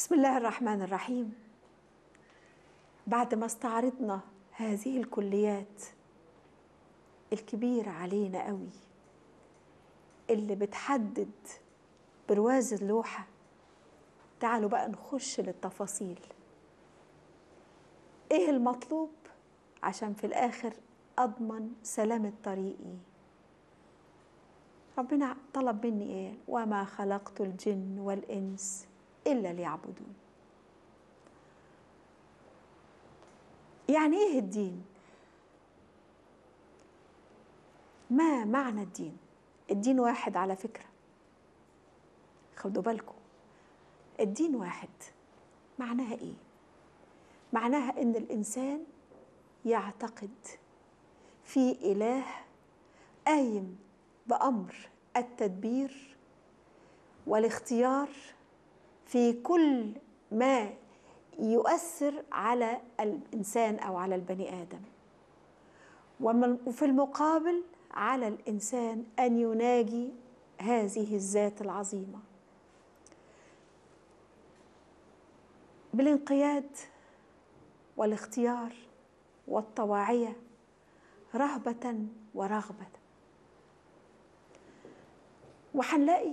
بسم الله الرحمن الرحيم بعد ما استعرضنا هذه الكليات الكبيرة علينا قوي اللي بتحدد برواز اللوحة تعالوا بقى نخش للتفاصيل ايه المطلوب عشان في الاخر اضمن سلامة طريقي ربنا طلب مني ايه وما خلقت الجن والانس الا ليعبدون يعني ايه الدين ما معنى الدين الدين واحد على فكره خدوا بالكم الدين واحد معناها ايه معناها ان الانسان يعتقد في اله قايم بامر التدبير والاختيار في كل ما يؤثر على الانسان او على البني ادم وفي المقابل على الانسان ان يناجي هذه الذات العظيمه بالانقياد والاختيار والطواعيه رهبه ورغبه وهنلاقي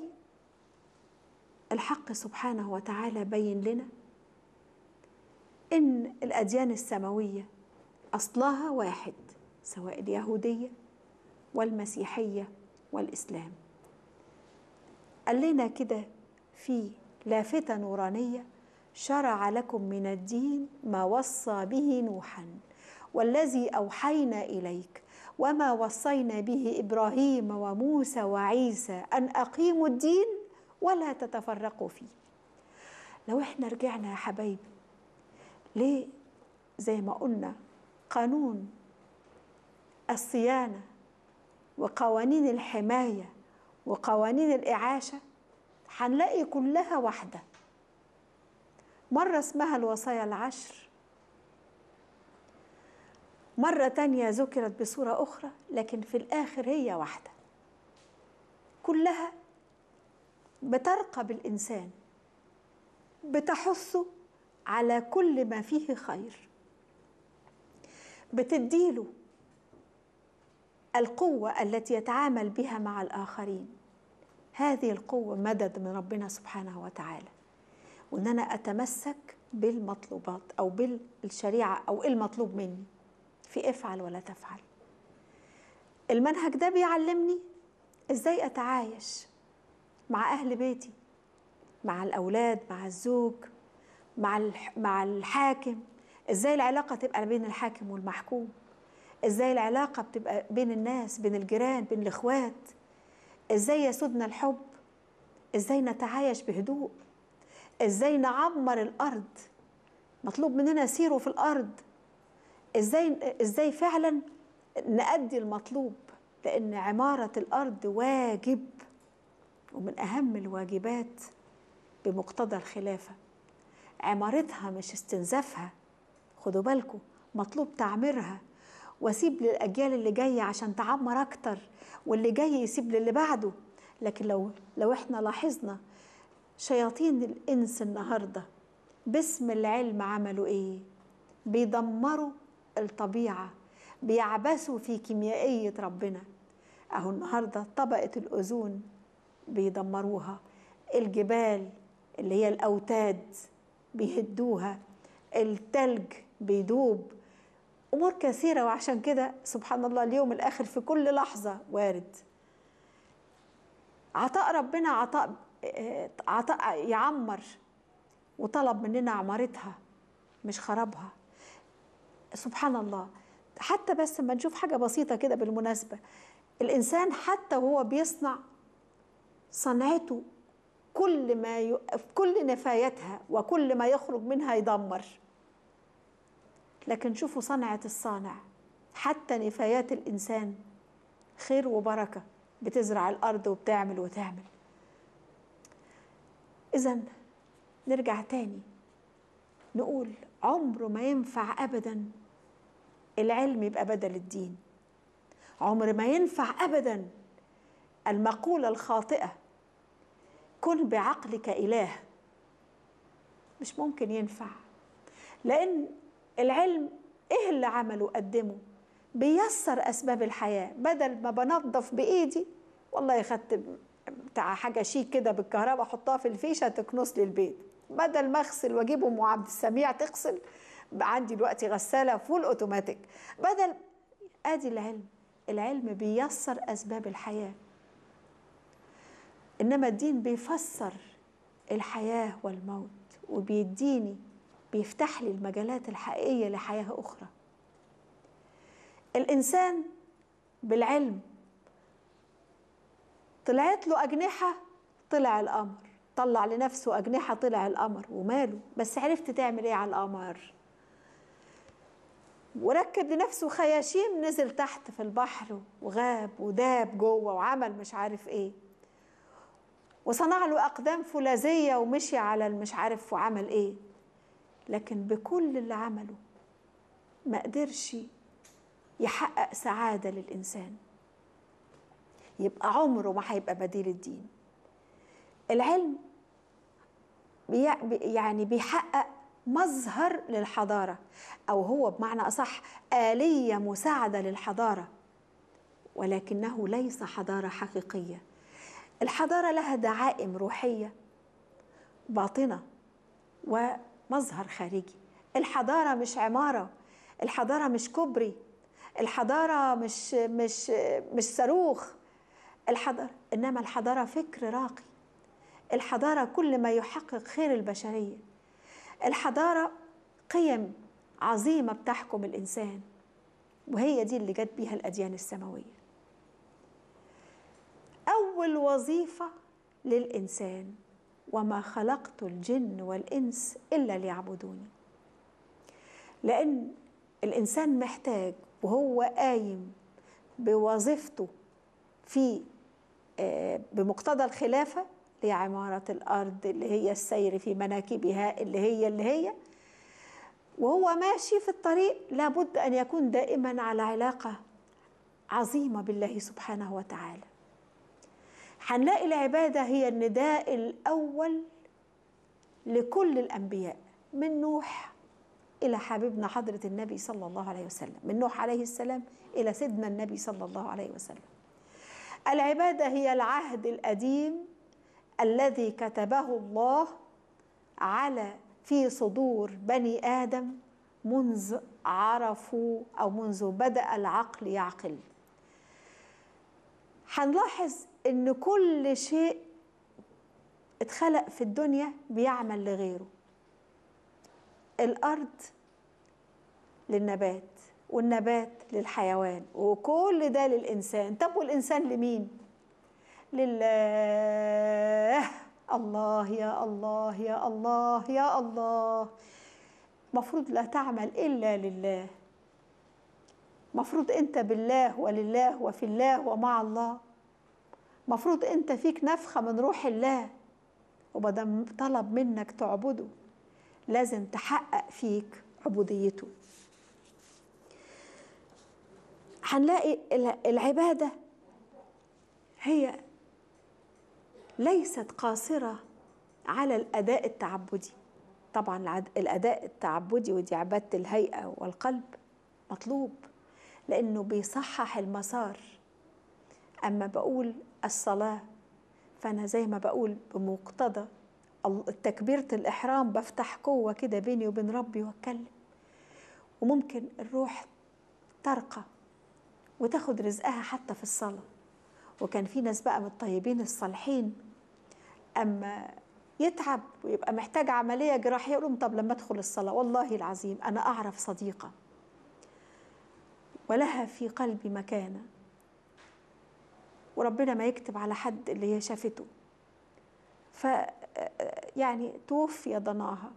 الحق سبحانه وتعالى بين لنا ان الاديان السماويه اصلها واحد سواء اليهوديه والمسيحيه والاسلام قال لنا كده في لافته نورانيه شرع لكم من الدين ما وصى به نوحا والذي اوحينا اليك وما وصينا به ابراهيم وموسى وعيسى ان اقيموا الدين ولا تتفرقوا فيه لو احنا رجعنا يا حبايبي ليه زي ما قلنا قانون الصيانه وقوانين الحمايه وقوانين الاعاشه هنلاقي كلها واحده مره اسمها الوصايا العشر مرة تانية ذكرت بصورة أخرى لكن في الآخر هي واحدة كلها بترقى بالإنسان بتحثه على كل ما فيه خير بتديله القوة التي يتعامل بها مع الآخرين هذه القوة مدد من ربنا سبحانه وتعالى وإن أنا أتمسك بالمطلوبات أو بالشريعة أو المطلوب مني في افعل ولا تفعل المنهج ده بيعلمني ازاي اتعايش مع اهل بيتي مع الاولاد مع الزوج مع مع الحاكم ازاي العلاقه تبقى بين الحاكم والمحكوم ازاي العلاقه بتبقى بين الناس بين الجيران بين الاخوات ازاي يسودنا الحب ازاي نتعايش بهدوء ازاي نعمر الارض مطلوب مننا سيروا في الارض ازاي ازاي فعلا نأدي المطلوب لأن عمارة الأرض واجب ومن أهم الواجبات بمقتضى الخلافة عمارتها مش استنزافها خدوا بالكم مطلوب تعميرها واسيب للأجيال اللي جاية عشان تعمر أكتر واللي جاي يسيب للي بعده لكن لو لو احنا لاحظنا شياطين الإنس النهاردة باسم العلم عملوا إيه؟ بيدمروا الطبيعة بيعبثوا في كيميائية ربنا أهو النهاردة طبقة الأوزون بيدمروها الجبال اللي هي الأوتاد بيهدوها التلج بيدوب أمور كثيرة وعشان كده سبحان الله اليوم الآخر في كل لحظة وارد عطاء ربنا عطاء عطاء يعمر وطلب مننا عمارتها مش خرابها سبحان الله حتى بس ما نشوف حاجة بسيطة كده بالمناسبة الإنسان حتى وهو بيصنع صنعته كل ما ي... كل نفايتها وكل ما يخرج منها يدمر لكن شوفوا صنعة الصانع حتى نفايات الإنسان خير وبركة بتزرع الأرض وبتعمل وتعمل إذا نرجع تاني نقول عمره ما ينفع ابدا العلم يبقى بدل الدين عمر ما ينفع ابدا المقوله الخاطئه كن بعقلك اله مش ممكن ينفع لان العلم ايه اللي عمله قدمه بيسر اسباب الحياه بدل ما بنظف بايدي والله خدت بتاع حاجه شيك كده بالكهرباء احطها في الفيشه تكنس لي البيت بدل ما اغسل واجيب ام عبد السميع تغسل عندي دلوقتي غساله فول اوتوماتيك بدل ادي العلم العلم بيسر اسباب الحياه انما الدين بيفسر الحياه والموت وبيديني بيفتح لي المجالات الحقيقيه لحياه اخرى الانسان بالعلم طلعت له اجنحه طلع القمر طلع لنفسه اجنحه طلع القمر وماله بس عرفت تعمل ايه على القمر وركب لنفسه خياشيم نزل تحت في البحر وغاب وداب جوه وعمل مش عارف ايه وصنع له اقدام فولاذيه ومشي على المش عارف وعمل ايه لكن بكل اللي عمله ما قدرش يحقق سعاده للانسان يبقى عمره ما هيبقى بديل الدين العلم يعني بيحقق مظهر للحضاره او هو بمعنى اصح اليه مساعده للحضاره ولكنه ليس حضاره حقيقيه الحضاره لها دعائم روحيه باطنه ومظهر خارجي الحضاره مش عماره الحضاره مش كوبري الحضاره مش مش مش صاروخ الحضاره انما الحضاره فكر راقي الحضاره كل ما يحقق خير البشريه الحضاره قيم عظيمه بتحكم الانسان وهي دي اللي جت بيها الاديان السماويه اول وظيفه للانسان وما خلقت الجن والانس الا ليعبدوني لان الانسان محتاج وهو قايم بوظيفته في بمقتضى الخلافه اللي هي عمارة الأرض اللي هي السير في مناكبها اللي هي اللي هي وهو ماشي في الطريق لابد أن يكون دائما على علاقة عظيمة بالله سبحانه وتعالى هنلاقي العبادة هي النداء الأول لكل الأنبياء من نوح إلى حبيبنا حضرة النبي صلى الله عليه وسلم من نوح عليه السلام إلى سيدنا النبي صلى الله عليه وسلم العبادة هي العهد القديم الذي كتبه الله على في صدور بني ادم منذ عرفوا او منذ بدا العقل يعقل هنلاحظ ان كل شيء اتخلق في الدنيا بيعمل لغيره الارض للنبات والنبات للحيوان وكل ده للانسان طب والانسان لمين لله الله يا الله يا الله يا الله مفروض لا تعمل الا لله مفروض انت بالله ولله وفي الله ومع الله مفروض انت فيك نفخه من روح الله وبدم طلب منك تعبده لازم تحقق فيك عبوديته هنلاقي العباده هي ليست قاصرة على الأداء التعبدي طبعا الأداء التعبدي ودي عبادة الهيئة والقلب مطلوب لأنه بيصحح المسار أما بقول الصلاة فأنا زي ما بقول بمقتضى تكبيرة الإحرام بفتح قوة كده بيني وبين ربي وأتكلم وممكن الروح ترقى وتاخد رزقها حتى في الصلاه وكان في ناس بقى من الطيبين الصالحين اما يتعب ويبقى محتاج عمليه جراحيه يقول لهم طب لما ادخل الصلاه والله العظيم انا اعرف صديقه ولها في قلبي مكانه وربنا ما يكتب على حد اللي هي شافته ف يعني توفي ضناها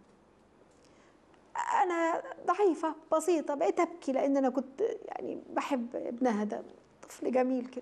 انا ضعيفه بسيطه بقيت ابكي لان انا كنت يعني بحب ابنها ده طفل جميل كده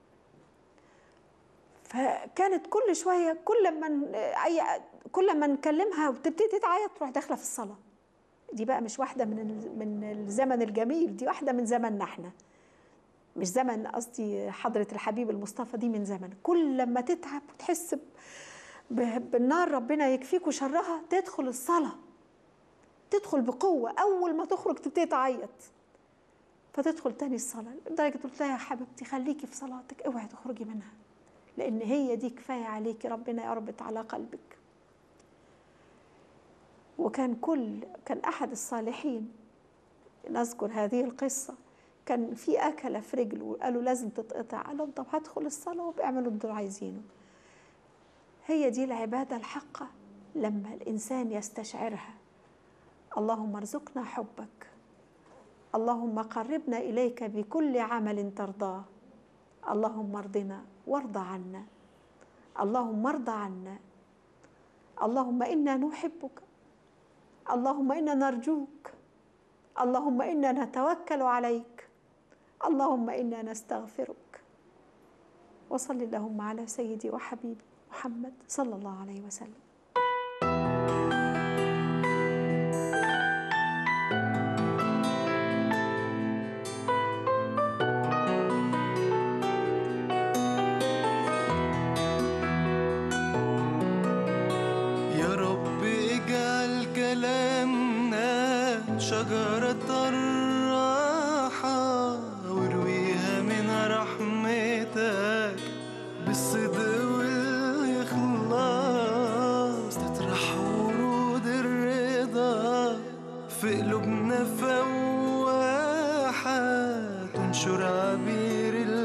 فكانت كل شويه كل ما اي كل ما نكلمها وتبتدي تعيط تروح داخله في الصلاه دي بقى مش واحده من من الزمن الجميل دي واحده من زمننا احنا مش زمن قصدي حضره الحبيب المصطفى دي من زمن كل لما تتعب وتحس بالنار ربنا يكفيكوا شرها تدخل الصلاة تدخل بقوة أول ما تخرج تبتدي تعيط فتدخل تاني الصلاة لدرجة قلت لها يا حبيبتي خليكي في صلاتك اوعي تخرجي منها لأن هي دي كفاية عليكي ربنا يربط على قلبك وكان كل كان أحد الصالحين نذكر هذه القصة كان في أكلة في رجله وقالوا لازم تتقطع قال لهم طب هدخل الصلاة وبيعملوا اللي عايزينه هي دي العبادة الحقة لما الإنسان يستشعرها اللهم ارزقنا حبك اللهم قربنا إليك بكل عمل ترضاه اللهم ارضنا وارض عنا اللهم ارض عنا اللهم إنا نحبك اللهم إنا نرجوك اللهم إنا نتوكل عليك اللهم إنا نستغفرك وصل اللهم على سيدي وحبيبي محمد صلى الله عليه وسلم يا رب اجعل كلامنا شجرة الراحة وارويها من رحمتك بالصدق والإخلاص تطرح ورود الرضا في قلوبنا فواحة تنشر عبير